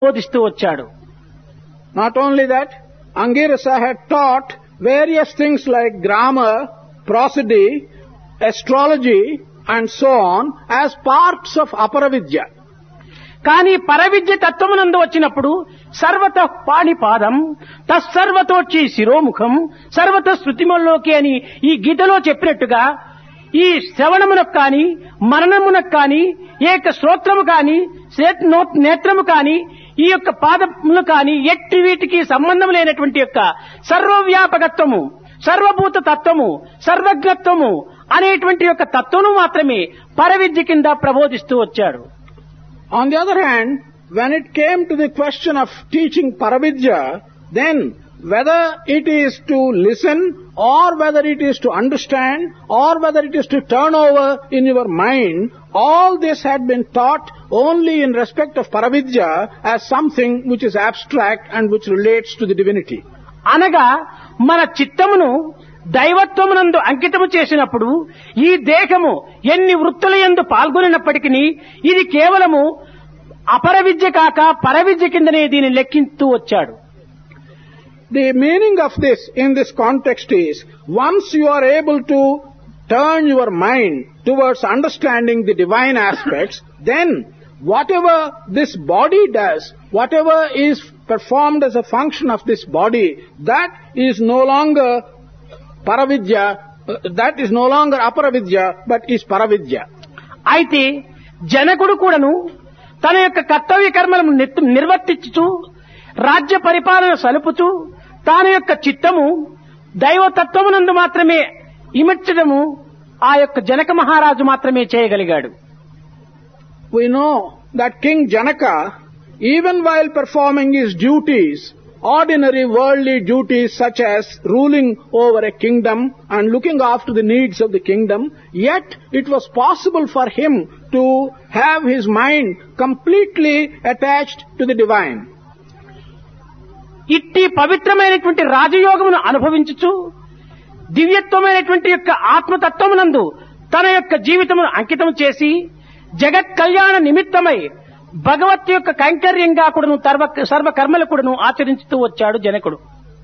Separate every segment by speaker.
Speaker 1: బోధిస్తూ వచ్చాడు
Speaker 2: Not only that, Angirasa had taught various things like grammar, prosody, astrology, and so on as parts of Aparavidya.
Speaker 1: కానీ పరవిద్య తత్వమునందు వచ్చినప్పుడు సర్వత పాణిపాదం తస్సర్వతోచి శిరోముఖం సర్వత శృతిమల్లోకి అని ఈ గీతలో చెప్పినట్టుగా ఈ శ్రవణమునకు కాని మరణమునకు కాని ఏక శ్రోత్రము కాని శ్రేత్- నో- నేత్రము కాని ఈ యొక్క పాదములు కాని ఎట్టి వీటికి సంబంధం లేనటువంటి యొక్క సర్వవ్యాపకత్వము సర్వభూత తత్వము సర్వజ్ఞత్వము అనేటువంటి యొక్క తత్వము మాత్రమే పరవిద్య కింద ప్రబోధిస్తూ వచ్చాడు
Speaker 2: On the other hand, when it came to the question of teaching Paravidya, then whether it is to listen or whether it is to understand or whether it is to turn over in your mind, all this had been taught only in respect of Paravidya as something which is abstract and which relates to the divinity.
Speaker 1: అనగా మన చిత్తమును దైవత్వమునందు అంకితము చేసినప్పుడు ఈ దేహము ఎన్ని వృత్తుల యందు పాల్గొనినప్పటికీ ఇది కేవలము అపర విద్య కాక పరవిద్య కిందనే దీన్ని లెక్కిస్తూ వచ్చాడు
Speaker 2: The meaning of this in this context is once you are able to turn your mind towards understanding the divine aspects, then whatever this body does, whatever is performed as a function of this body, that is no longer paravidya, uh, that is no longer aparavidya, but is paravidya.
Speaker 1: అయితే జనకుడు కూడాను తన యొక్క కర్తవ్య కర్మలను నిర్- నిర్వర్తించుతూ రాజ్య పరిపాలన సలుపుతూ తాను యొక్క చిత్తము దైవతత్వమునందు మాత్రమే ఇమర్చడము ఆ యొక్క జనక మహారాజు మాత్రమే చేయగలిగాడు
Speaker 2: we know that King Janaka, even while performing his duties, ordinary worldly duties such as ruling over a kingdom and looking after the needs of the kingdom, yet it was possible for him to have his mind completely attached to the divine.
Speaker 1: ఇట్టి పవిత్రమైనటువంటి రాజయోగమును అనుభవించుచు దివ్యత్వమైనటువంటి యొక్క ఆత్మతత్వమునందు తన యొక్క జీవితమును అంకితం చేసి జగత్ కళ్యాణ నిమిత్తమై భగవత్ యొక్క కైంకర్యంగా కూడాను సర్వ సర్వ కర్మలు కూడాను ఆచరించుతూ వచ్చాడు జనకుడు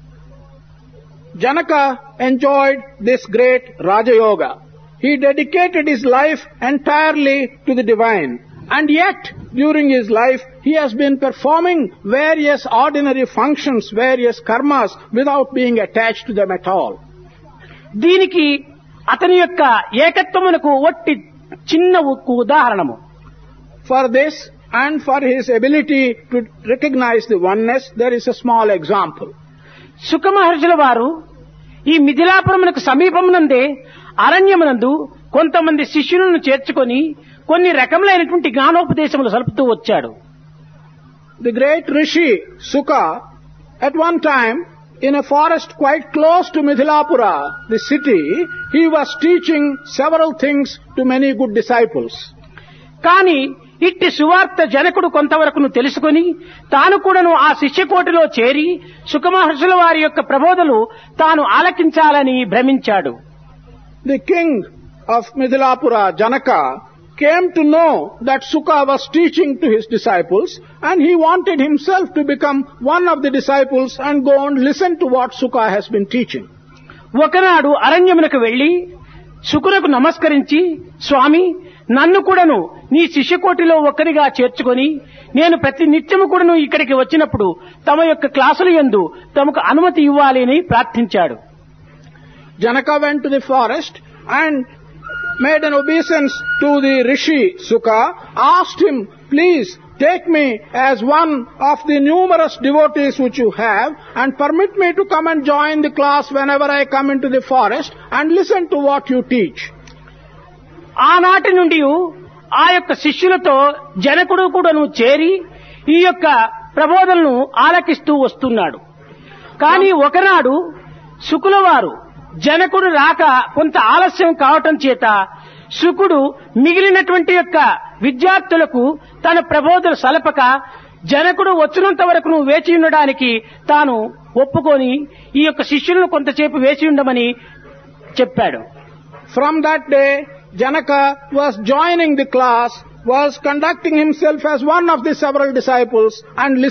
Speaker 2: Janaka enjoyed this great Raja Yoga. He dedicated his life entirely to the divine. And yet, during his life, he has been performing various ordinary functions, various karmas, without being attached to them at all.
Speaker 1: దీనికి అతని యొక్క ఏకత్వమునకు ఒట్టి చిన్న ఉ- ఉదాహరణము
Speaker 2: For this, and for his ability to recognize the oneness, there is a small example.
Speaker 1: సుఖ మహర్షుల వారు ఈ మిథిలాపురమునకు సమీపమునందే అరణ్యమునందు కొంతమంది శిష్యులను చేర్చుకొని కొన్ని రకములైనటువంటి జ్ఞానోపదేశములు సలుపుతూ వచ్చాడు
Speaker 2: The great Rishi, Sukha, at one time, in a forest quite close to Mithilapura, the city, he was teaching several things to many good disciples.
Speaker 1: కాని ఇట్టి సువార్త జనకుడు కొంతవరకును తెలుసుకొని తాను కూడాను ఆ శిష్యకోటిలో చేరి సుఖమహర్షుల వారి యొక్క ప్రబోధలు తాను ఆలకించాలని భ్రమించాడు
Speaker 2: The king of Mithilapura, Janaka, came to know that Sukha was teaching to his disciples and he wanted himself to become one of the disciples and go and listen to what Sukha has been teaching.
Speaker 1: ఒకనాడు అరణ్యమునకు వెళ్లి శుకునకు నమస్కరించి స్వామి నన్ను కూడాను నీ శిష్యకోటిలో ఒక్కరిగా చేర్చుకొని నేను ప్రతి నిత్యము కూడాను ఇక్కడికి వచ్చినప్పుడు తమ యొక్క క్లాసుల యందు తమకు అనుమతి ఇవ్వాలి అని ప్రార్థించాడు
Speaker 2: Janaka went to the forest and made an obeisance to the Rishi Sukha, asked him, please take me as one of the numerous devotees which you have and permit me to come and join the class whenever I come into the forest and listen to what you teach.
Speaker 1: ఆనాటి నుండి ఆ యొక్క శిష్యులతో జనకుడు కూడాను చేరి ఈ యొక్క ప్రబోధనను ఆలకిస్తూ వస్తున్నాడు కానీ ఒకనాడు శుకుల వారు జనకుడు రాక కొంత ఆలస్యం కావటం చేత శుకుడు మిగిలినటువంటి యొక్క విద్యార్థులకు తన ప్రబోధన సలపక జనకుడు వచ్చినంత వరకు వేచి ఉండడానికి తాను ఒప్పుకొని ఈ యొక్క శిష్యులను కొంతసేపు వేచి ఉండమని చెప్పాడు
Speaker 2: From that day, Janaka was joining the class, was conducting himself as one of the several disciples and